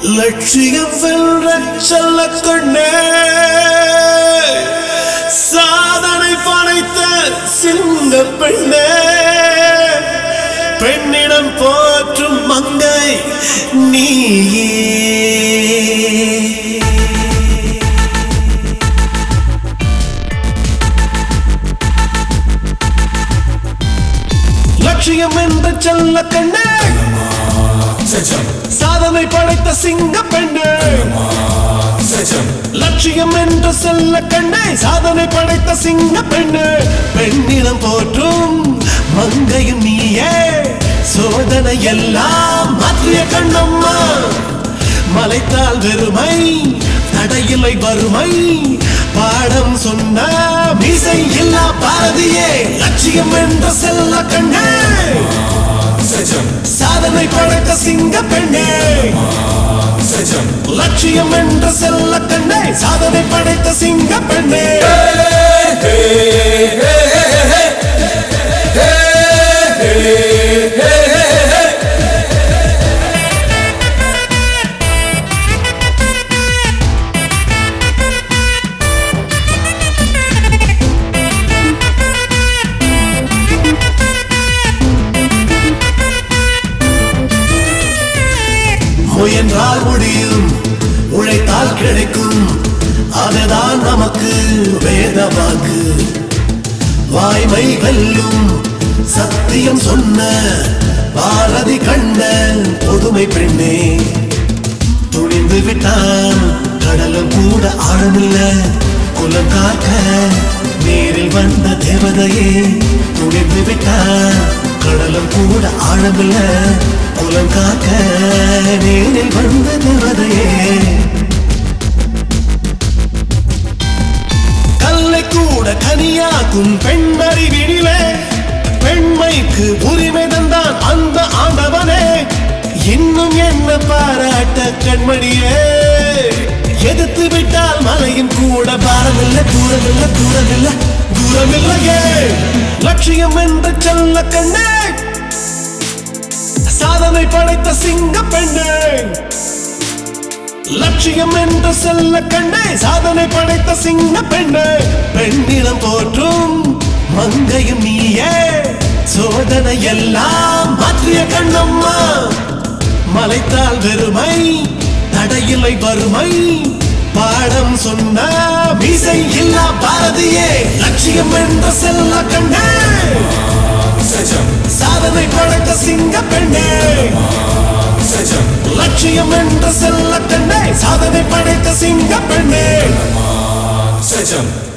லட்சியம் வென்ற செல்ல கொண்டே சாதனை படைத்த சிங்க பெண்ணே பெண்ணிடம் போற்றும் மங்கை நீயே லட்சியம் என்ற செல்ல கண்ணே சாதனை படைத்த சிங்க பெண்ணே லட்சியம் என்ற செல்ல கண்ணே சாதனை படைத்த சிங்க பெண்ணு பெண்ணிடம் போற்றும் மங்கையும் நீயே சோதனை எல்லாம் மாற்றிய கண்ணம்மா மலைத்தால் வெறுமை தடையில்லை வறுமை பாடம் சொன்ன மீசை இல்லா பாரதியே லட்சியம் என்ற செல்ல கண்ணே சாதனை படைத்த சிங்க பெண்ணே லட்சியம் என்ற செல்ல கண்ணே சாதனை படைத்த சிங்க பெண்ணே முயன்றால் முடியும் உழைத்தால் கிடைக்கும் அதுதான் நமக்கு வேத வாக்கு வாய்மை வெல்லும் சத்தியம் சொன்ன பாரதி கண்ட புதுமை பெண்ணே துணிந்து விட்டான் கடலும் கூட ஆழமில்ல குலம் காக்க நேரில் வந்த தேவதையே துணிந்து விட்டான் கடலும் கூட ஆழமில்ல குலம் காக்க நேரில் வந்த தேவதையே கல்லை கூட கனியாக்கும் பெண்ணறிவினிலே பெண்மைக்கு உரிமை தந்தான் அந்த ஆண்டவனே இன்னும் என்ன பாராட்ட கண்மணியே எதிர்த்து விட்டால் மலையும் கூட பாரமில்ல தூரமில்ல தூரமில்ல தூரமில்லையே லட்சியம் என்ற செல்ல கண்ணே சாதனை படைத்த சிங்க பெண்ணே லட்சியம் என்ற செல்ல கண்ணே சாதனை படைத்த சிங்க பெண்ணே பெண்ணிடம் போற்றும் மங்கையும் நீயே சோதனை எல்லாம் மாற்றிய கண்ணம்மா மலைத்தால் வெறுமை தடையில்லை வறுமை பாடம் சொன்ன மீசை இல்லா பாரதியே லட்சியம் என்ற செல்ல கண்ணே சாதனை படைத்த சிங்க பெண்ணே லட்சியம் என்ற செல்ல கண்ணே சாதனை படைத்த சிங்க பெண்ணே Sejam